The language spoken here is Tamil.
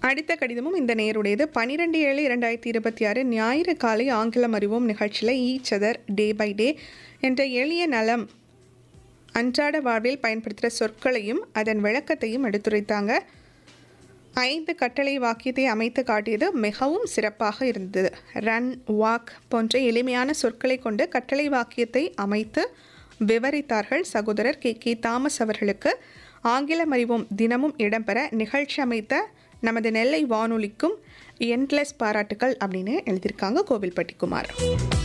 அடுத்த கடிதமும் இந்த நேருடையது பன்னிரெண்டு ஏழு இரண்டாயிரத்தி இருபத்தி ஆறு ஞாயிறு காலை ஆங்கிலம் அறிவோம் நிகழ்ச்சியில் each other day by day என்ற எளிய நலம் அன்றாட வாழ்வில் பயன்படுத்துகிற சொற்களையும் அதன் விளக்கத்தையும் எடுத்துரைத்தாங்க ஐந்து கட்டளை வாக்கியத்தை அமைத்து காட்டியது மிகவும் சிறப்பாக இருந்தது ரன் வாக் போன்ற எளிமையான சொற்களை கொண்டு கட்டளை வாக்கியத்தை அமைத்து விவரித்தார்கள் சகோதரர் கே கே தாமஸ் அவர்களுக்கு ஆங்கிலம் அறிவோம் தினமும் இடம்பெற நிகழ்ச்சி அமைத்த நமது நெல்லை வானொலிக்கும் என்லெஸ் பாராட்டுக்கள் அப்படின்னு எழுதியிருக்காங்க கோவில்பட்டி குமார்